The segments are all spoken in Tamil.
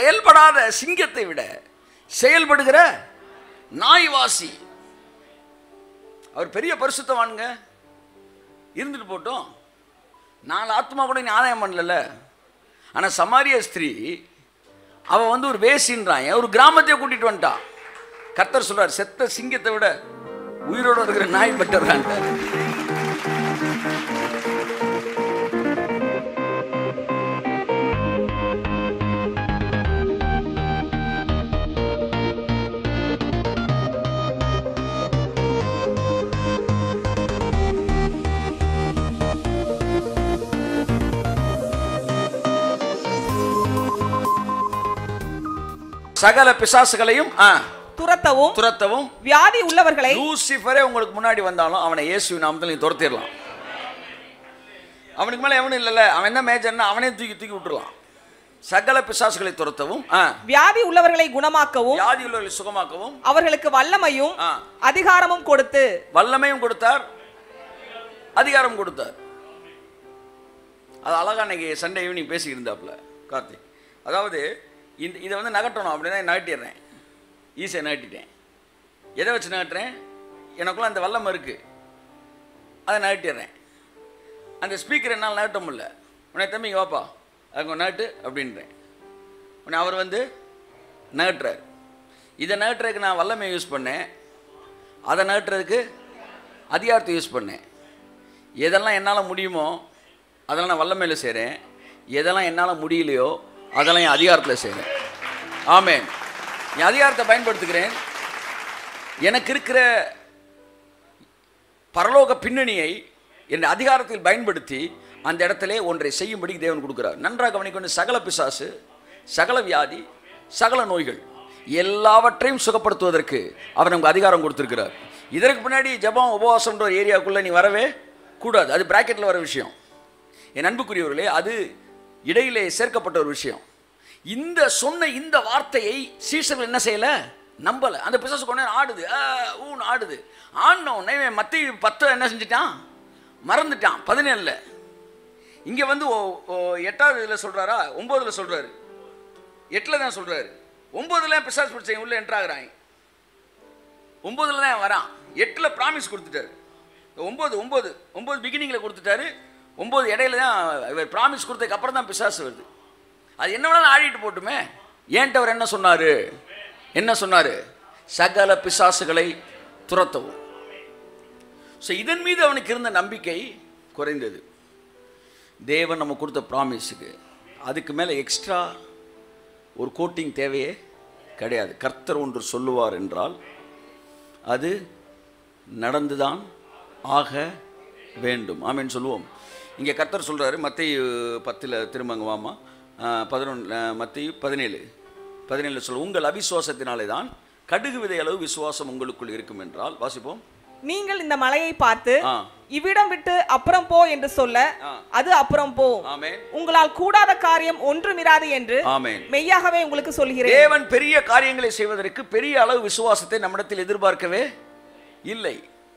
செயல்படாத சிங்கத்தை விட செயல்படுகிற நாய்வாசி அவர் பெரிய பரிசுத்தவானுங்க இருந்துட்டு போட்டோம் நாலு ஆத்மா கூட நீ ஆதாயம் பண்ணல ஆனால் சமாரிய ஸ்திரீ அவன் வந்து ஒரு வேசின்றான் ஒரு கிராமத்தையே கூட்டிட்டு வந்துட்டான் கர்த்தர் சொல்றார் செத்த சிங்கத்தை விட உயிரோட இருக்கிற நாய் பெட்டர்றான்ட்டார் சகல பிசாசுகளையும் ஆ, துரத்தவும் துரத்தவும் வியாதி உள்ளவர்களை லூசிஃபரே உங்களுக்கு முன்னாடி வந்தாலும் அவனை இயேசு நாமத்தில் நீ துரத்திடலாம் அவனுக்கு மேல எவனும் இல்லைல்ல அவன் என்ன மேஜர்னா அவனே தூக்கி தூக்கி விட்டுறலாம் சகல பிசாசுகளை துரத்தவும் ஆ, வியாதி உள்ளவர்களை குணமாக்கவும் வியாதி உள்ளவர்களை சுகமாக்கவும் அவர்களுக்கு வல்லமையும் ஆ. அதிகாரமும் கொடுத்து வல்லமையும் கொடுத்தார் அதிகாரம் கொடுத்தார் அது அழகா அன்னைக்கு சண்டே ஈவினிங் பேசியிருந்தாப்புல கார்த்திக் அதாவது இந்த இதை வந்து நகட்டணும் அப்படின்னா நகட்டிடுறேன் ஈஸியாக நகட்டிட்டேன் எதை வச்சு நகட்டுறேன் எனக்குள்ள அந்த வல்லம் இருக்கு அதை நகட்டிடுறேன் அந்த ஸ்பீக்கர் என்னால் நகட்ட முடியல உடனே தம்பி இங்க வாப்பா அங்கே நகட்டு அப்படின்றேன் உடனே அவர் வந்து நகட்டுறார் இதை நகட்டுறதுக்கு நான் வல்லமை யூஸ் பண்ணேன் அதை நகட்டுறதுக்கு அதிகாரத்தை யூஸ் பண்ணேன் எதெல்லாம் என்னால் முடியுமோ அதெல்லாம் நான் வல்லமையில் செய்கிறேன் எதெல்லாம் என்னால் முடியலையோ அதெல்லாம் என் அதிகாரத்தில் செய்கிறேன் ஆமென் என் அதிகாரத்தை பயன்படுத்துகிறேன் எனக்கு இருக்கிற பரலோக பின்னணியை என் அதிகாரத்தில் பயன்படுத்தி அந்த இடத்திலே ஒன்றை செய்யும்படி தேவன் கொடுக்கிறார் நன்றாக கவனிக்கொண்டு சகல பிசாசு சகல வியாதி சகல நோய்கள் எல்லாவற்றையும் சுகப்படுத்துவதற்கு அவர் நமக்கு அதிகாரம் கொடுத்திருக்கிறார் இதற்கு பின்னாடி ஜெபம் உபவாசம்ன்ற ஒரு ஏரியாவுக்குள்ளே நீ வரவே கூடாது அது பிராக்கெட்டில் வர விஷயம் என் அன்புக்குரியவர்களே அது இடையிலே சேர்க்கப்பட்ட ஒரு விஷயம் இந்த சொன்ன இந்த வார்த்தையை சீசர்கள் என்ன செய்யல நம்பல அந்த பிசாசு கொண்டு நேரம் ஆடுது ஆ, ஊன்னு ஆடுது ஆடின உடனே இவன் மத்தி பத்து என்ன செஞ்சிட்டான் மறந்துட்டான் பதினேழுல இங்க வந்து ஓ- ஓ, எட்டாவது இதில் சொல்றாரா ஒன்பதுல சொல்றாரு எட்டுல தான் சொல்றாரு ஒன்பதுல பிசாசு பிடிச்சவங்க உள்ள என்ட்ராகிறாங்க ஒன்பதுல தான் வரான் எட்டுல ப்ராமிஸ் கொடுத்துட்டாரு ஒன்பது ஒன்பது ஒன்பது பிகினிங்ல கொடுத்துட்டாரு ஒன்பது இடையில தான் இவர் ப்ராமிஸ் கொடுத்ததுக்கு அப்புறம் தான் பிசாசு வருது அது என்ன வேணாலும் ஆடிட்டு போட்டுமே ஏன்ட்ட அவர் என்ன சொன்னாரு என்ன சொன்னாரு சகல பிசாசுகளை துரத்தவும் ஸோ இதன் மீது அவனுக்கு இருந்த நம்பிக்கை குறைந்தது தேவன் நம்ம கொடுத்த ப்ராமிஸுக்கு அதுக்கு மேலே எக்ஸ்ட்ரா ஒரு கோட்டிங் தேவையே கிடையாது கர்த்தர் ஒன்று சொல்லுவார் என்றால் அது நடந்துதான் ஆக வேண்டும் ஆமென்னு சொல்லுவோம் இங்கே கர்த்தர் சொல்றாரு மத்திய பத்தில் திரும்பங்க வாமா பதினொன்று மத்திய பதினேழு பதினேழு சொல்ல உங்கள் அவிசுவாசத்தினாலே தான் கடுகு விதை அளவு விசுவாசம் உங்களுக்குள் இருக்கும் என்றால் வாசிப்போம் நீங்கள் இந்த மலையை பார்த்து ஆ இவ்விடம் விட்டு அப்புறம் போ என்று சொல்ல ஆ. அது அப்புறம் போ ஆமென் உங்களால் கூடாத காரியம் ஒன்றுமிராது என்று ஆமென் மெய்யாகவே உங்களுக்கு சொல்கிறேன் தேவன் பெரிய காரியங்களை செய்வதற்கு பெரிய அளவு விசுவாசத்தை நம்மிடத்தில் எதிர்பார்க்கவே இல்லை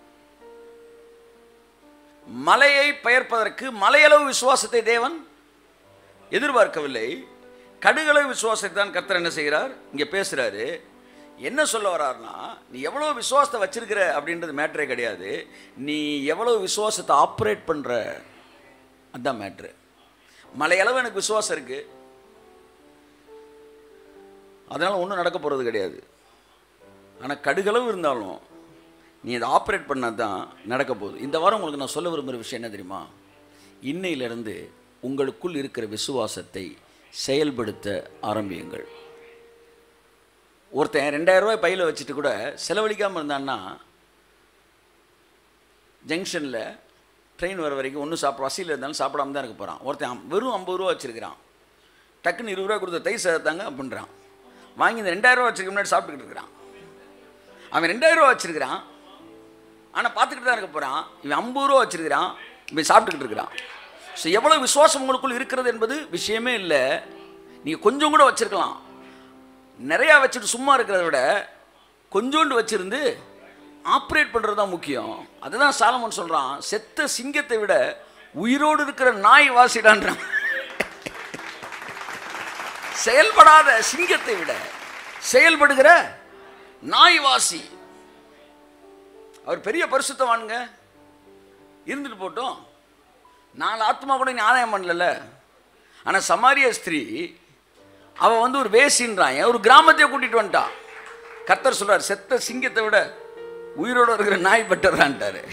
மலையை பெயர்ப்பதற்கு மலையளவு விசுவாசத்தை தேவன் எதிர்பார்க்கவில்லை கடுகளவு விசுவாசத்தை தான் கர்த்தர் என்ன செய்கிறார் இங்க பேசுறாரு என்ன சொல்ல வர்றாருன்னா நீ எவ்வளவு விசுவாசத்தை வச்சிருக்கிற அப்படின்றது மேட்டரே கிடையாது நீ எவ்வளவு விசுவாசத்தை ஆப்ரேட் பண்ற அதான் மேட்ரு மலையளவு எனக்கு விசுவாசம் இருக்கு அதனால் ஒன்றும் நடக்க போகிறது கிடையாது ஆனால் கடுகளவு இருந்தாலும் நீ அதை ஆப்ரேட் பண்ணால் தான் நடக்க போகுது இந்த வாரம் உங்களுக்கு நான் சொல்ல விரும்புகிற விஷயம் என்ன தெரியுமா இன்னையிலிருந்து உங்களுக்குள் இருக்கிற விசுவாசத்தை செயல்படுத்த ஆரம்பியுங்கள் ஒருத்தன் ரெண்டாயிரம் ரூபாய் பையில் வச்சுட்டு கூட செலவழிக்காமல் இருந்தான்னா ஜங்ஷனில் ட்ரெயின் வர வரைக்கும் ஒன்றும் சாப்பிட வசதியில் இருந்தாலும் சாப்பிடாம தான் இருக்க போகிறான் ஒருத்தன் அம்- வெறும் ஐம்பது ரூபா வச்சிருக்கிறான் டக்குன்னு இருபது ரூபா கொடுத்த தை சேர்த்தாங்க அப்படின்றான் வாங்கி இந்த ரெண்டாயிரம் ரூபா வச்சிருக்க முன்னாடி சாப்பிட்டுக்கிட்டு இருக்கிறான் அவன் ரெண்டாயிரம் ரூபா வச்சிருக்கிறான் ஆனால் பார்த்துக்கிட்டு தான் இருக்க போகிறான் இவன் ஐம்பது ரூபா வச்சிருக்கிறான் இவன் சாப்பிட்டுக்கிட்டு இருக்கிறான் ஸோ எவ்வளோ விசுவாசம் உங்களுக்குள் இருக்கிறது என்பது விஷயமே இல்லை நீங்கள் கொஞ்சம் கூட வச்சிருக்கலாம் நிறையா வச்சுட்டு சும்மா இருக்கிறத விட கொஞ்சோண்டு வச்சிருந்து ஆப்ரேட் பண்ணுறது தான் முக்கியம் அதுதான் சாலமன் சொல்கிறான் செத்த சிங்கத்தை விட உயிரோடு இருக்கிற நாய் வாசிடான்றான் செயல்படாத சிங்கத்தை விட செயல்படுகிற நாய்வாசி அவர் பெரிய பரிசுத்தவானுங்க இருந்துட்டு போட்டோம் நாலு ஆத்மா கூட நீ ஆதாயம் பண்ணல ஆனா சமாரிய ஸ்திரீ அவ வந்து ஒரு வேசின்றான் ஒரு கிராமத்தையே கூட்டிட்டு வந்துட்டான் கர்த்தர் சொல்றார் செத்த சிங்கத்தை விட உயிரோட இருக்கிற நாய் பெட்டர்றான்ட்டாரு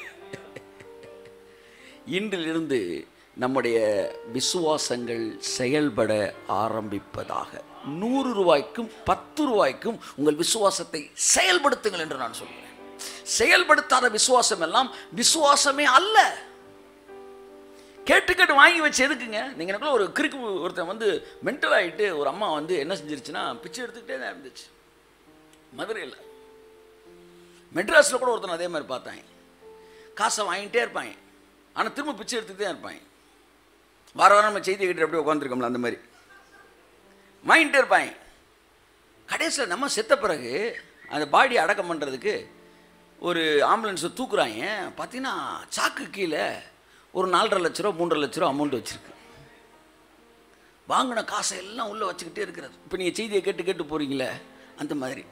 இன்றிலிருந்து நம்முடைய விசுவாசங்கள் செயல்பட ஆரம்பிப்பதாக நூறு ரூபாய்க்கும் பத்து ரூபாய்க்கும் உங்கள் விசுவாசத்தை செயல்படுத்துங்கள் என்று நான் சொல்கிறேன் செயல்படுத்தாத விசுவாசம் எல்லாம் விசுவாசமே அல்ல கேட்டு கேட்டு வாங்கி வச்சு எதுக்குங்க நீங்கள் எனக்குள்ள ஒரு கிறுக்கு ஒருத்தன் வந்து மென்டல் ஆகிட்டு ஒரு அம்மா வந்து என்ன செஞ்சிருச்சுன்னா பிச்சை எடுத்துக்கிட்டே தான் இருந்துச்சு மதுரையில் மெட்ராஸில் கூட ஒருத்தன் அதே மாதிரி பார்த்தாங்க காசை வாங்கிட்டே இருப்பாங்க ஆனால் திரும்ப பிச்சை எடுத்துகிட்டே தான் இருப்பாங்க வார வாரம் நம்ம செய்தி கேட்டு அப்படியே உட்காந்துருக்கோம்ல அந்த மாதிரி வாங்கிட்டே இருப்பாங்க கடைசியில் நம்ம செத்த பிறகு அந்த பாடி அடக்கம் பண்ணுறதுக்கு ஒரு ஆம்புலன்ஸை தூக்குறாங்க பார்த்தீங்கன்னா சாக்கு கீழே ஒரு நாலரை லட்ச ரூபா மூன்றரை லட்ச ரூபா அமௌண்ட் வச்சுருக்கு வாங்கின காசை எல்லாம் உள்ளே வச்சுக்கிட்டே இருக்கிறது இப்போ நீங்கள் செய்தியை கேட்டு கேட்டு போகிறீங்களே அந்த மாதிரி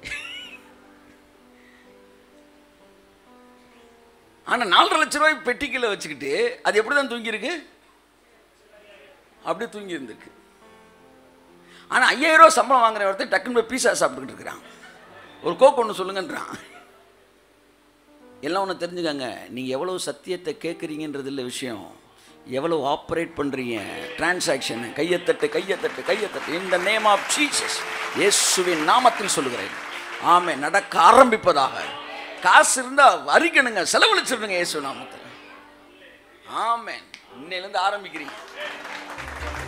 ஆனால் நாலரை லட்ச ரூபாய் பெட்டிக்குள்ள வச்சுக்கிட்டு அது எப்படி தான் தூங்கியிருக்கு அப்படியே தூங்கி இருந்திருக்கு ஆனால் ஐயாயிரம் ரூபா சம்பளம் வாங்குற ஒருத்தர் டக்குன்னு போய் பீஸா சாப்பிட்டுக்கிட்டு இருக்கிறான் ஒரு கோக் ஒன்று சொல்லுங்கன்றான் எல்லாம் ஒன்று தெரிஞ்சுக்கங்க நீங்கள் எவ்வளவு சத்தியத்தை கேட்குறீங்கன்றது இல்லை விஷயம் எவ்வளவு ஆப்ரேட் பண்ணுறீங்க டிரான்சாக்ஷன் கையத்தட்டு கையத்தட்டு கையத்தட்டு இந்த நேம் ஆஃப் ஜீசஸ் இயேசுவின் நாமத்தில் சொல்லுகிறேன் ஆமே நடக்க ஆரம்பிப்பதாக காசு இருந்தால் வரிக்கணுங்க செலவழிச்சிருங்க இயேசு நாமத்தில் ஆமென் இன்னையிலேருந்து ஆரம்பிக்கிறீங்க